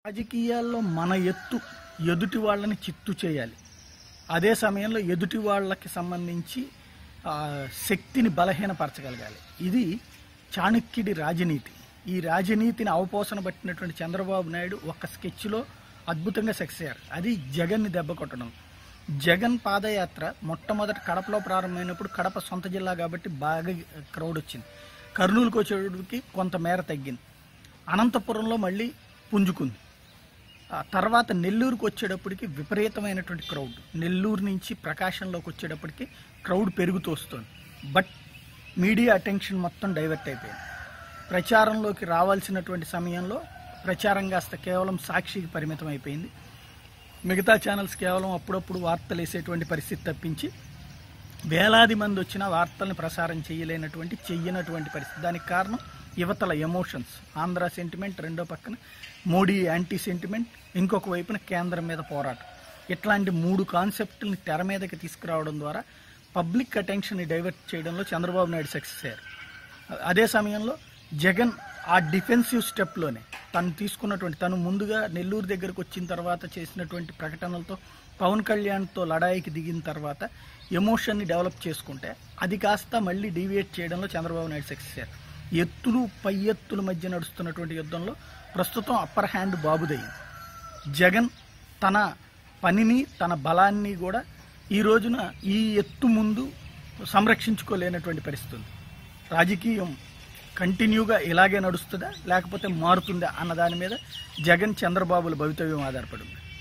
రాజకీయాల్లో మన ఎత్తు ఎదుటి వాళ్ళని చిత్తు చేయాలి అదే సమయంలో ఎదుటి వాళ్ళకి సంబంధించి ఆ, శక్తిని బలహీనపరచగలగాలి ఇది చాణక్యుడి రాజనీతి ఈ రాజనీతిని అవపోసన పట్టినటువంటి చంద్రబాబు నాయుడు ఒక్క స్కెచ్లో అద్భుతంగా సక్సెస్ అయ్యారు అది జగన్ని దెబ్బ కొట్టడం జగన్ పాదయాత్ర మొట్టమొదట కడపలో ప్రారంభమైనప్పుడు కడప సొంత జిల్లా కాబట్టి బాగా క్రౌడ్ వచ్చింది కర్నూలుకు వచ్చేటికి కొంత మేర తగ్గింది అనంతపురంలో మళ్ళీ పుంజుకుంది ఆ తర్వాత నెల్లూరుకు వచ్చేటప్పటికి విపరీతమైనటువంటి క్రౌడ్ నెల్లూరు నుంచి ప్రకాశంలోకి వచ్చేటప్పటికి క్రౌడ్ పెరుగుతూ వస్తుంది బట్ మీడియా అటెన్షన్ మొత్తం డైవర్ట్ అయిపోయింది ప్రచారంలోకి రావాల్సినటువంటి సమయంలో ప్రచారం కాస్త కేవలం సాక్షికి పరిమితం అయిపోయింది మిగతా ఛానల్స్ కేవలం అప్పుడప్పుడు వార్తలు వేసేటువంటి పరిస్థితి తప్పించి వేలాది మంది వచ్చిన వార్తల్ని ప్రసారం చేయలేనటువంటి చెయ్యనటువంటి పరిస్థితి దానికి కారణం యువతల ఎమోషన్స్ ఆంధ్ర సెంటిమెంట్ రెండో పక్కన మోడీ యాంటీ సెంటిమెంట్ ఇంకొక వైపున కేంద్రం మీద పోరాటం ఇట్లాంటి మూడు కాన్సెప్టుల్ని తెర మీదకి తీసుకురావడం ద్వారా పబ్లిక్ అటెన్షన్ని డైవర్ట్ చేయడంలో చంద్రబాబు నాయుడు సక్సెస్ అయ్యారు అదే సమయంలో జగన్ ఆ డిఫెన్సివ్ స్టెప్లోనే తను తీసుకున్నటువంటి తను ముందుగా నెల్లూరు దగ్గరకు వచ్చిన తర్వాత చేసినటువంటి ప్రకటనలతో పవన్ కళ్యాణ్తో లడాయికి దిగిన తర్వాత ఎమోషన్ని డెవలప్ చేసుకుంటే అది కాస్త మళ్ళీ డీవియేట్ చేయడంలో చంద్రబాబు నాయుడు సక్సెస్ అయ్యారు ఎత్తులు పై ఎత్తుల మధ్య నడుస్తున్నటువంటి యుద్ధంలో ప్రస్తుతం అప్పర్ హ్యాండ్ బాబుదయ్యింది జగన్ తన పనిని తన బలాన్ని కూడా ఈ రోజున ఈ ఎత్తు ముందు సంరక్షించుకోలేనటువంటి పరిస్థితి ఉంది రాజకీయం కంటిన్యూగా ఇలాగే నడుస్తుందా లేకపోతే మారుతుందా అన్న దాని మీద జగన్ చంద్రబాబుల భవితవ్యం ఆధారపడి ఉంది